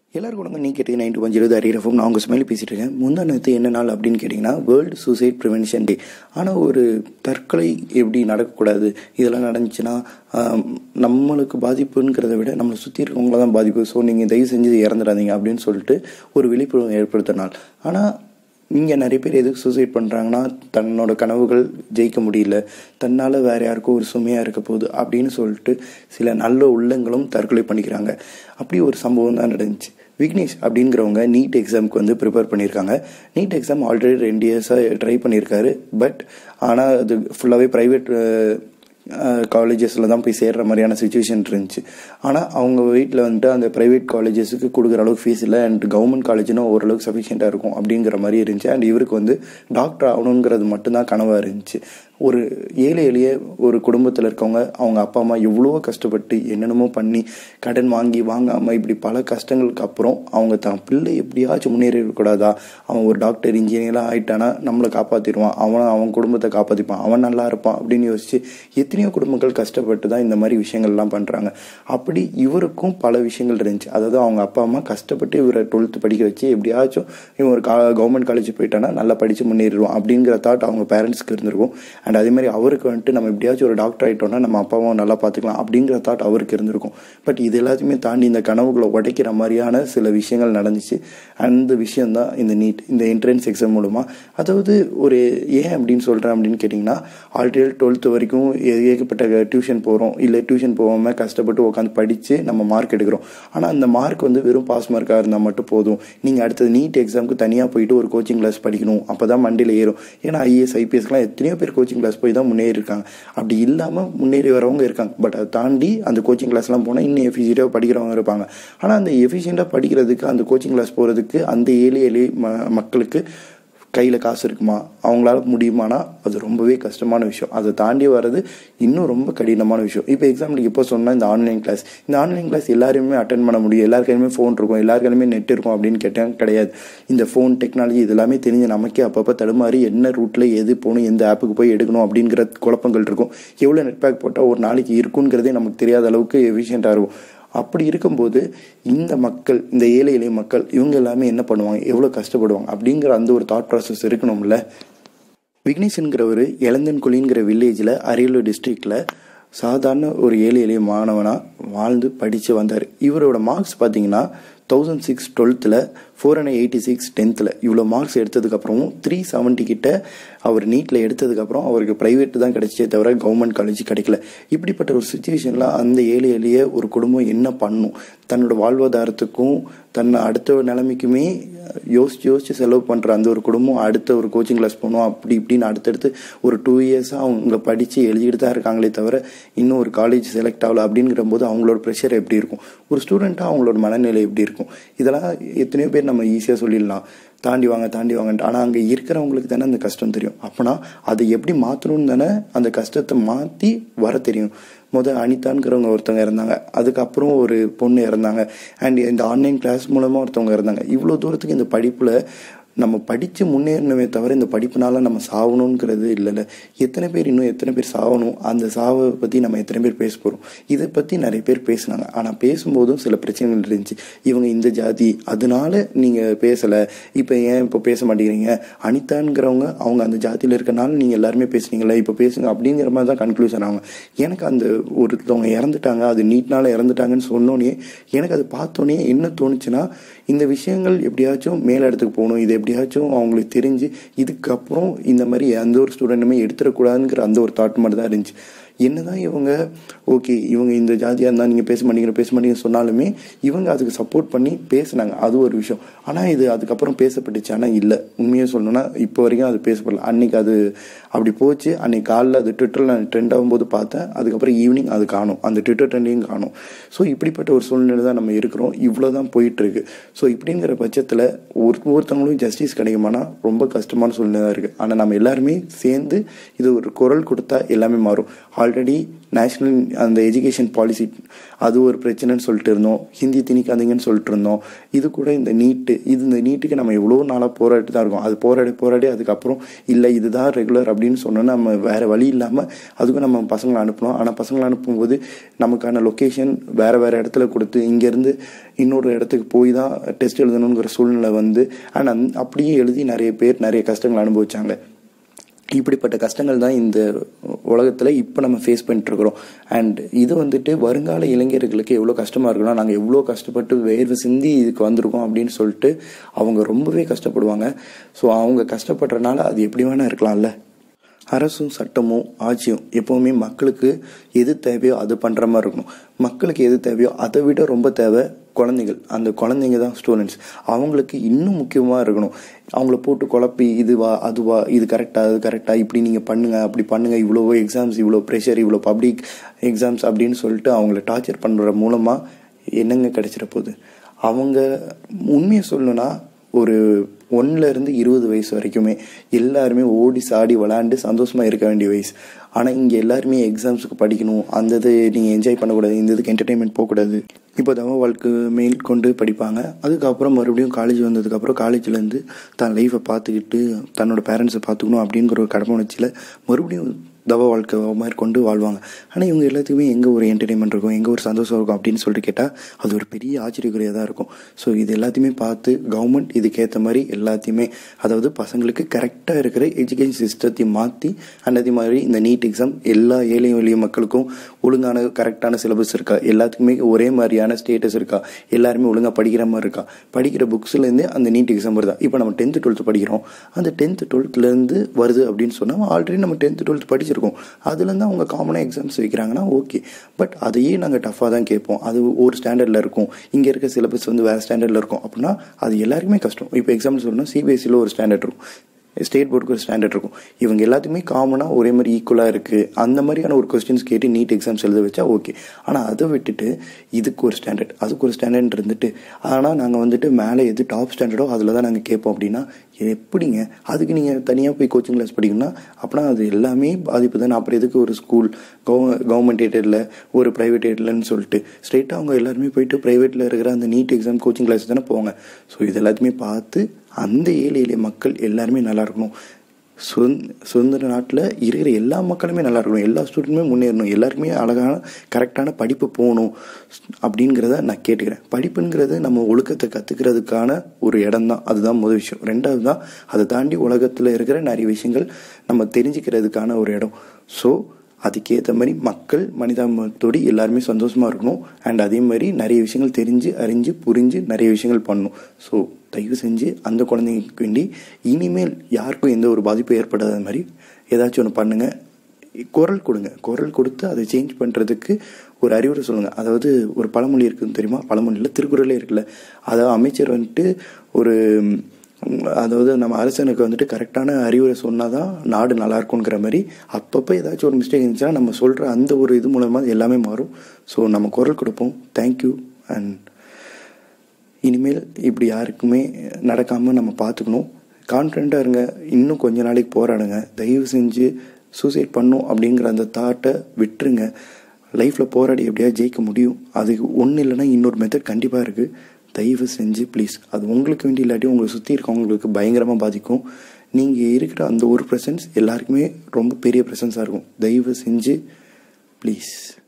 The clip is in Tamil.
எல்லாருக்கும் வணக்கம் நீ கேட்டீங்க நைன்டி ஒன் இருபது அரியரஃபம் நான் உங்கள் ஸ்மைலி பேசிட்டு இருக்கேன் முந்தா நேற்று என்ன நாள் அப்படின்னு கேட்டிங்கன்னா வேர்ல்டு சூசைட் ப்ரிவென்ஷன் டே ஆனால் ஒரு தற்கொலை எப்படி நடக்கக்கூடாது இதெல்லாம் நடந்துச்சுன்னா ஆம், நம்மளுக்கு பாதிப்புங்கிறத விட நம்மளை சுற்றி இருக்கவங்கள தான் பாதிப்பு ஸோ நீங்கள் தயவு செஞ்சு இறந்துடாதீங்க அப்படின்னு சொல்லிட்டு ஒரு விழிப்புணர்வு ஏற்படுத்த நாள் ஆனால் இங்கே நிறைய பேர் எதுக்கு சூசைட் பண்ணுறாங்கன்னா தன்னோட கனவுகள் ஜெயிக்க முடியல தன்னால் வேற யாருக்கும் ஒரு சுமையாக இருக்க போகுது அப்படின்னு சொல்லிட்டு சில நல்ல உள்ளங்களும் தற்கொலை பண்ணிக்கிறாங்க அப்படி ஒரு சம்பவம் தான் நடந்துச்சு விக்னேஷ் அப்படிங்கிறவங்க நீட் எக்ஸாமுக்கு வந்து ப்ரிப்பேர் பண்ணியிருக்காங்க நீட் எக்ஸாம் ஆல்ரெடி ரெண்டு இயர்ஸாக ட்ரை பண்ணியிருக்காரு பட் ஆனால் அது ஃபுல்லாகவே ப்ரைவேட் காலேஜஸில் தான் போய் சேர்ற மாதிரியான சுச்சுவேஷன் இருந்துச்சு ஆனால் அவங்க வீட்டில் வந்துட்டு அந்த ப்ரைவேட் காலேஜஸுக்கு கொடுக்குற அளவுக்கு ஃபீஸ் இல்லை அண்ட் கவர்மெண்ட் காலேஜ்னா ஓரளவுக்கு சஃபிஷியண்ட்டாக இருக்கும் அப்படிங்கிற மாதிரி இருந்துச்சு அண்ட் இவருக்கு வந்து டாக்டர் ஆகணுங்கிறது மட்டும்தான் கனவாக இருந்துச்சு ஒரு ஏழை எளிய ஒரு குடும்பத்தில் இருக்கவங்க அவங்க அப்பா அம்மா எவ்வளோ கஷ்டப்பட்டு என்னென்னமோ பண்ணி கடன் வாங்கி வாங்காமல் இப்படி பல கஷ்டங்களுக்கு அப்புறம் அவங்க தான் பிள்ளை எப்படியாச்சும் முன்னேறிடக்கூடாதா அவன் ஒரு டாக்டர் இன்ஜினியராக ஆயிட்டானா நம்மளை காப்பாற்றிடுவான் அவன் அவன் குடும்பத்தை காப்பாற்றிப்பான் அவன் நல்லா இருப்பான் அப்படின்னு யோசிச்சு எத்தனையோ குடும்பங்கள் கஷ்டப்பட்டு தான் இந்த மாதிரி விஷயங்கள்லாம் பண்ணுறாங்க அப்படி இவருக்கும் பல விஷயங்கள் இருந்துச்சு அதாவது அவங்க அப்பா அம்மா கஷ்டப்பட்டு இவரை டுவெல்த்து படிக்க வச்சு எப்படியாச்சும் இவன் ஒரு கா கவர்மெண்ட் காலேஜ் போயிட்டானா நல்லா படித்து முன்னேறிடுவான் அப்படிங்கிற தாட் அவங்க பேரண்ட்ஸ்க்கு இருந்திருக்கும் அண்ட் அதே மாதிரி அவருக்கு வந்துட்டு நம்ம எப்படியாச்சும் ஒரு டாக்டர் ஆகிட்டோம்னா நம்ம அப்பாவும் நல்லா பார்த்துக்கலாம் அப்படிங்கிற தாட் அவருக்கு இருந்திருக்கும் பட் இது எல்லாத்தையுமே தாண்டி இந்த கனவுகளை உடைக்கிற மாதிரியான சில விஷயங்கள் நடந்துச்சு அந்த விஷயம்தான் இந்த நீட் இந்த என்ட்ரன்ஸ் எக்ஸாம் மூலமாக அதாவது ஒரு ஏன் அப்படின்னு சொல்கிறேன் அப்படின்னு கேட்டிங்கன்னா ஆல்ரெடி டுவெல்த்து வரைக்கும் ஏ- ஏகப்பட்ட டியூஷன் போகிறோம் இல்லை டியூஷன் போகாமல் கஷ்டப்பட்டு உட்காந்து படித்து நம்ம மார்க் எடுக்கிறோம் ஆனால் அந்த மார்க் வந்து வெறும் பாஸ் மார்க்காக இருந்தால் மட்டும் போதும் நீங்கள் அடுத்தது நீட் எக்ஸாமுக்கு தனியாக போயிட்டு ஒரு கோச்சிங் கிளாஸ் படிக்கணும் அப்போ தான் மண்டியில் ஏறும் ஏன்னா ஐஏஎஸ் ஐபிஎஸ்க்குலாம் எத்தனையோ பேர் கோச்சிங் கிளாஸ் போய் தான் முன்னேறி இருக்காங்க அப்படி இல்லாமல் முன்னேறி வரவங்க இருக்காங்க பட் அதை தாண்டி அந்த கோச்சிங் கிளாஸ்லாம் போனால் இன்னும் எஃபிஷியண்டாக படிக்கிறவங்க இருப்பாங்க ஆனால் அந்த எஃபிஷியண்டாக படிக்கிறதுக்கு அந்த கோச்சிங் கிளாஸ் போகிறதுக்கு அந்த ஏழை எளிய ம மக்களுக்கு கையில் காசு இருக்குமா அவங்களால முடியுமானா அது ரொம்பவே கஷ்டமான விஷயம் அதை தாண்டி வர்றது இன்னும் ரொம்ப கடினமான விஷயம் இப்போ எக்ஸாம்பிளுக்கு இப்போ சொன்னால் இந்த ஆன்லைன் கிளாஸ் இந்த ஆன்லைன் கிளாஸ் எல்லாருமே அட்டன் பண்ண முடியும் எல்லார் கையிலுமே ஃபோன் இருக்கும் எல்லார் கையிலுமே நெட் இருக்கும் அப்படின்னு கேட்டால் கிடையாது இந்த ஃபோன் டெக்னாலஜி இது எல்லாமே தெரிஞ்சு நமக்கே அப்பப்போ தடுமாறி என்ன ரூட்டில் எது போகணும் எந்த ஆப்புக்கு போய் எடுக்கணும் அப்படிங்கிற குழப்பங்கள் இருக்கும் எவ்வளோ நெட் பேக் போட்டால் ஒரு நாளைக்கு இருக்குங்கிறதே நமக்கு தெரியாத அளவுக்கு எஃபிஷியண்ட்டாக இருக்கும் அப்படி இருக்கும்போது இந்த மக்கள் இந்த ஏழை எளிய மக்கள் இவங்க எல்லாமே என்ன பண்ணுவாங்க எவ்வளோ கஷ்டப்படுவாங்க அப்படிங்கிற அந்த ஒரு தாட் ப்ராசஸ் இருக்கணும்ல விக்னேஷ்ங்கிறவர் எலந்தன்குழிங்கிற வில்லேஜில் அரியலூர் டிஸ்ட்ரிக்டில் சாதாரண ஒரு ஏழை எளிய மாணவனாக வாழ்ந்து படித்து வந்தார் இவரோட மார்க்ஸ் பார்த்தீங்கன்னா தௌசண்ட் சிக்ஸ் டுவெல்த்தில் ஃபோர் ஹண்ட்ரட் எயிட்டி சிக்ஸ் டென்த்தில் இவ்வளோ மார்க்ஸ் எடுத்ததுக்கப்புறமும் த்ரீ செவன்ட்டி கிட்ட அவர் நீட்டில் எடுத்ததுக்கப்புறம் அவருக்கு ப்ரைவேட் தான் கிடைச்சே தவிர கவர்மெண்ட் காலேஜ் கிடைக்கல இப்படிப்பட்ட ஒரு சுச்சுவேஷனில் அந்த ஏழை எளிய ஒரு குடும்பம் என்ன பண்ணும் தன்னோட வாழ்வாதாரத்துக்கும் தன்னை அடுத்த நிலைமைக்குமே யோசிச்சு யோசிச்சு செலவு பண்ணுற அந்த ஒரு குடும்பம் அடுத்த ஒரு கோச்சிங் கிளாஸ் போகணும் அப்படி இப்படின்னு அடுத்தடுத்து ஒரு டூ இயர்ஸாக அவங்க படித்து எழுதிட்டு தான் இருக்காங்களே தவிர இன்னும் ஒரு காலேஜ் செலக்ட் ஆகல அப்படிங்கிற போது அவங்களோட ப்ரெஷர் எப்படி இருக்கும் ஒரு ஸ்டூடெண்ட்டாக அவங்களோட மனநிலை எப்படி இருக்கும் இதெல்லாம் எத்தனையோ பேர் நம்ம ஈஸியாக சொல்லிடலாம் தாண்டி வாங்க தாண்டி வாங்கன்ட்டு ஆனால் அங்கே இருக்கிறவங்களுக்கு தானே அந்த கஷ்டம் தெரியும் அப்போனா அதை எப்படி மாற்றணும்னு தானே அந்த கஷ்டத்தை மாற்றி வர தெரியும் முதல் அனிதான்கிறவங்க ஒருத்தவங்க இறந்தாங்க அதுக்கப்புறம் ஒரு பொண்ணு இறந்தாங்க அண்ட் இந்த ஆன்லைன் கிளாஸ் மூலமாக ஒருத்தவங்க இறந்தாங்க இவ்வளோ தூரத்துக்கு இந்த படிப்பில் நம்ம படித்து முன்னேறணுமே தவிர இந்த படிப்புனால நம்ம சாகணுங்கிறது இல்லைல்ல எத்தனை பேர் இன்னும் எத்தனை பேர் சாகணும் அந்த சாவை பற்றி நம்ம எத்தனை பேர் பேச போகிறோம் இதை பற்றி நிறைய பேர் பேசுனாங்க ஆனால் பேசும்போதும் சில பிரச்சனைகள் இருந்துச்சு இவங்க இந்த ஜாதி அதனால நீங்கள் பேசலை இப்போ ஏன் இப்போ பேச மாட்டேங்கிறீங்க அனிதான்கிறவங்க அவங்க அந்த ஜாதியில் இருக்கனால நீங்கள் எல்லாருமே பேசுனீங்களே இப்போ பேசுங்க அப்படிங்கிற மாதிரி தான் கன்க்ளூஷன் ஆகும் எனக்கு அந்த ஒருத்தவங்க இறந்துட்டாங்க அது நீட்னால இறந்துட்டாங்கன்னு சொன்னோன்னே எனக்கு அது பார்த்தோன்னே என்ன தோணுச்சுன்னா இந்த விஷயங்கள் எப்படியாச்சும் மேல் இடத்துக்கு போகணும் இது எப்படியாச்சும் அவங்களுக்கு தெரிஞ்சு இதுக்கப்புறம் இந்த மாதிரி எந்த ஒரு ஸ்டூடெண்ட்டுமே எடுத்துடக்கூடாதுங்கிற அந்த ஒரு தாட் மட்டும் தான் இருந்துச்சு என்னதான் இவங்க ஓகே இவங்க இந்த ஜாதியாக இருந்தால் நீங்கள் பேச மாட்டீங்க பேச மாட்டீங்க சொன்னாலுமே இவங்க அதுக்கு சப்போர்ட் பண்ணி பேசுனாங்க அது ஒரு விஷயம் ஆனால் இது அதுக்கப்புறம் பேசப்பட்டுச்சு ஆனால் இல்லை உண்மையாக சொல்லணும்னா இப்போ வரைக்கும் அது பேசப்படல அன்னைக்கு அது அப்படி போச்சு அன்னைக்கு காலைல அது ட்விட்டரில் நான் ட்ரெண்ட் ஆகும்போது பார்த்தேன் அதுக்கப்புறம் ஈவினிங் அது காணும் அந்த ட்விட்டர் ட்ரெண்டையும் காணும் ஸோ இப்படிப்பட்ட ஒரு சூழ்நிலை தான் நம்ம இருக்கிறோம் இவ்வளோ தான் போயிட்டுருக்கு ஸோ இப்படிங்கிற பட்சத்தில் ஒரு ஒருத்தவங்களும் ஜஸ்டிஸ் கிடைக்குமானா ரொம்ப கஷ்டமான சூழ்நிலை தான் இருக்குது ஆனால் நம்ம எல்லாருமே சேர்ந்து இது ஒரு குரல் கொடுத்தா எல்லாமே மாறும் ஆல்ரெடி நேஷ்னல் அந்த எஜுகேஷன் பாலிசி அது ஒரு பிரச்சனைன்னு சொல்லிட்டு இருந்தோம் ஹிந்தி திணிக்காதீங்கன்னு சொல்லிட்டு இருந்தோம் இது கூட இந்த நீட்டு இது இந்த நீட்டுக்கு நம்ம எவ்வளோ நாளாக போராடி தான் இருக்கோம் அது போராடி போராடி அதுக்கப்புறம் இல்லை இதுதான் ரெகுலர் அப்படின்னு சொன்னோன்னா நம்ம வேறு வழி இல்லாமல் அதுக்கும் நம்ம பசங்களை அனுப்பணும் ஆனால் பசங்களை அனுப்பும்போது நமக்கான லொக்கேஷன் வேறு வேறு இடத்துல கொடுத்து இங்கேருந்து இன்னொரு இடத்துக்கு போய் தான் டெஸ்ட் எழுதணுங்கிற சூழ்நிலை வந்து அண்ட் அந் அப்படியே எழுதி நிறைய பேர் நிறைய கஷ்டங்கள் அனுபவிச்சாங்க இப்படிப்பட்ட கஷ்டங்கள் தான் இந்த உலகத்தில் இப்போ நம்ம ஃபேஸ் பண்ணிட்டுருக்குறோம் அண்ட் இது வந்துட்டு வருங்கால இளைஞர்களுக்கு எவ்வளோ கஷ்டமாக இருக்குன்னா நாங்கள் எவ்வளோ கஷ்டப்பட்டு வேர்வை சிந்தி இதுக்கு வந்திருக்கோம் அப்படின்னு சொல்லிட்டு அவங்க ரொம்பவே கஷ்டப்படுவாங்க ஸோ அவங்க கஷ்டப்படுறனால அது எப்படி வேணால் இருக்கலாம்ல அரசும் சட்டமும் ஆட்சியும் எப்போவுமே மக்களுக்கு எது தேவையோ அது பண்ணுற மாதிரி இருக்கணும் மக்களுக்கு எது தேவையோ அதை விட ரொம்ப தேவை குழந்தைகள் அந்த குழந்தைங்க தான் ஸ்டூடெண்ட்ஸ் அவங்களுக்கு இன்னும் முக்கியமாக இருக்கணும் அவங்கள போட்டு குழப்பி இதுவா அதுவா இது கரெக்டா அது கரெக்டா இப்படி நீங்கள் பண்ணுங்க அப்படி பண்ணுங்க இவ்வளோ எக்ஸாம்ஸ் இவ்வளோ ப்ரெஷர் இவ்வளோ பப்ளிக் எக்ஸாம்ஸ் அப்படின்னு சொல்லிட்டு அவங்கள டார்ச்சர் பண்ணுற மூலமாக என்னங்க கிடைச்சிட போகுது அவங்க உண்மையை சொல்லணும்னா ஒரு ஒன்னுல இருந்து இருபது வயசு வரைக்குமே எல்லாருமே ஓடி சாடி விளாண்டு சந்தோஷமா இருக்க வேண்டிய வயசு ஆனால் இங்கே எல்லாருமே எக்ஸாம்ஸுக்கு படிக்கணும் அந்த இது நீங்கள் என்ஜாய் பண்ணக்கூடாது இந்த இதுக்கு என்டர்டைன்மெண்ட் போகக்கூடாது இப்போ தவ வாழ்க்கை மேல் கொண்டு படிப்பாங்க அதுக்கப்புறம் மறுபடியும் காலேஜ் வந்ததுக்கப்புறம் காலேஜ்லேருந்து தன் லைஃப்பை பார்த்துக்கிட்டு தன்னோட பேரண்ட்ஸை பார்த்துக்கணும் அப்படிங்கிற ஒரு கடமை உணர்ச்சியில் மறுபடியும் தவ வாழ்க்கை மாதிரி கொண்டு வாழ்வாங்க ஆனால் இவங்க எல்லாத்துக்குமே எங்கே ஒரு என்டர்டைன்மெண்ட் இருக்கும் எங்கே ஒரு சந்தோஷம் இருக்கும் அப்படின்னு சொல்லிட்டு கேட்டால் அது ஒரு பெரிய ஆச்சரியக்குறியாக தான் இருக்கும் ஸோ இது எல்லாத்தையுமே பார்த்து கவர்மெண்ட் இதுக்கேற்ற மாதிரி எல்லாத்தையுமே அதாவது பசங்களுக்கு கரெக்டாக இருக்கிற எஜுகேஷன் சிஸ்டத்தையும் மாற்றி அண்ட் அதே மாதிரி இந்த நீட் எக்ஸாம் எல்லா ஏழை எளிய மக்களுக்கும் ஒழுங்கான கரெக்டான சிலபஸ் இருக்கா எல்லாத்துக்குமே ஒரே மாதிரியான ஸ்டேட்டஸ் இருக்கா எல்லாருமே ஒழுங்காக படிக்கிற மாதிரி இருக்கா படிக்கிற புக்ஸ்லேருந்து அந்த நீட் எக்ஸாம் வருதா இப்போ நம்ம டென்த்து டுவெல்த்து படிக்கிறோம் அந்த டென்த்து டுவெல்த்துலேருந்து வருது அப்படின்னு சொன்னால் ஆல்ரெடி நம்ம டென்த்து டுவெல்த்து படிச்சிருக்கோம் அதுலேருந்து அவங்க காமனாக எக்ஸாம்ஸ் வைக்கிறாங்கன்னா ஓகே பட் அதையே நாங்கள் டஃப்பாக தான் கேட்போம் அது ஒரு ஸ்டாண்டர்டில் இருக்கும் இங்கே இருக்க சிலபஸ் வந்து வேறு ஸ்டாண்டர்டில் இருக்கும் அப்படின்னா அது எல்லாருக்குமே கஷ்டம் இப்போ எக்ஸாம்பிள் சொல்லணும்னா சிபிஎஸ்சியில் ஒரு ஸ்டாண்டர்ட் இருக்கும் ஸ்டேட் போர்டுக்கு ஒரு ஸ்டாண்டர்ட் இருக்கும் இவங்க எல்லாத்துக்குமே காமனாக ஒரே மாதிரி ஈக்குவலாக இருக்குது அந்த மாதிரியான ஒரு கொஸ்டின்ஸ் கேட்டு நீட் எக்ஸாம்ஸ் எழுத வச்சா ஓகே ஆனால் அதை விட்டுட்டு இதுக்கு ஒரு ஸ்டாண்டர்ட் அதுக்கு ஒரு ஸ்டாண்டர்ட் இருந்துட்டு ஆனால் நாங்கள் வந்துட்டு மேலே எது டாப் ஸ்டாண்டர்டோ அதில் தான் நாங்கள் கேட்போம் அப்படின்னா எப்படிங்க அதுக்கு நீங்கள் தனியாக போய் கோச்சிங் கிளாஸ் படிக்கணும்னா அப்படின்னா அது எல்லாமே பாதிப்பு தானே அப்புறம் எதுக்கு ஒரு ஸ்கூல் கவ கவர்மெண்ட் எய்டடில் ஒரு ப்ரைவேட் எய்டலன்னு சொல்லிட்டு ஸ்ட்ரெயிட்டாக அவங்க எல்லாருமே போயிட்டு ப்ரைவேட்டில் இருக்கிற அந்த நீட் எக்ஸாம் கோச்சிங் கிளாஸ் தானே போவாங்க ஸோ இது எல்லாத்தையுமே பார்த்து அந்த ஏழை எளிய மக்கள் எல்லாருமே நல்லா இருக்கணும் சுதந்திர சுதந்திர நாட்டில் இருக்கிற எல்லா மக்களுமே நல்லா இருக்கணும் எல்லா ஸ்டூடெண்ட்டுமே முன்னேறணும் எல்லாருக்குமே அழகான கரெக்டான படிப்பு போகணும் அப்படிங்கிறத நான் கேட்டுக்கிறேன் படிப்புங்கிறது நம்ம ஒழுக்கத்தை கற்றுக்கிறதுக்கான ஒரு இடம் தான் அதுதான் முதல் விஷயம் ரெண்டாவது தான் அதை தாண்டி உலகத்தில் இருக்கிற நிறைய விஷயங்கள் நம்ம தெரிஞ்சுக்கிறதுக்கான ஒரு இடம் ஸோ அதுக்கேற்ற மாதிரி மக்கள் மனிதாபத்தோடு எல்லாருமே சந்தோஷமாக இருக்கணும் அண்ட் அதே மாதிரி நிறைய விஷயங்கள் தெரிஞ்சு அறிஞ்சு புரிஞ்சு நிறைய விஷயங்கள் பண்ணணும் ஸோ தயவு செஞ்சு அந்த குழந்தைங்களுக்கு வேண்டி இனிமேல் யாருக்கும் எந்த ஒரு பாதிப்பும் ஏற்படாத மாதிரி ஏதாச்சும் ஒன்று பண்ணுங்கள் குரல் கொடுங்க குரல் கொடுத்து அதை சேஞ்ச் பண்ணுறதுக்கு ஒரு அறிவுரை சொல்லுங்கள் அதாவது ஒரு பழமொழி இருக்குன்னு தெரியுமா பழமொழியில் திருக்குறளே இருக்குல்ல அதாவது அமைச்சர் வந்துட்டு ஒரு அதாவது நம்ம அரசனுக்கு வந்துட்டு கரெக்டான அறிவுரை சொன்னால் தான் நாடு நல்லா இருக்குங்கிற மாதிரி அப்பப்போ ஏதாச்சும் ஒரு மிஸ்டேக் இருந்துச்சுன்னா நம்ம சொல்கிற அந்த ஒரு இது மூலமாக எல்லாமே மாறும் ஸோ நம்ம குரல் கொடுப்போம் தேங்க்யூ அண்ட் இனிமேல் இப்படி யாருக்குமே நடக்காமல் நம்ம பார்த்துக்கணும் கான்ஃபிடண்ட்டாக இருங்க இன்னும் கொஞ்ச நாளைக்கு போராடுங்க தயவு செஞ்சு சூசைட் பண்ணும் அப்படிங்கிற அந்த தாட்டை விட்டுருங்க லைஃப்பில் போராடி எப்படியா ஜெயிக்க முடியும் அதுக்கு ஒன்றும் இல்லைன்னா இன்னொரு மெத்தட் கண்டிப்பாக இருக்குது தயவு செஞ்சு ப்ளீஸ் அது உங்களுக்கு வேண்டி இல்லாட்டி உங்களை சுற்றி இருக்கவங்களுக்கு பயங்கரமாக பாதிக்கும் நீங்கள் இருக்கிற அந்த ஒரு ப்ரெசன்ஸ் எல்லாருக்குமே ரொம்ப பெரிய ப்ரெசன்ஸாக இருக்கும் தயவு செஞ்சு ப்ளீஸ்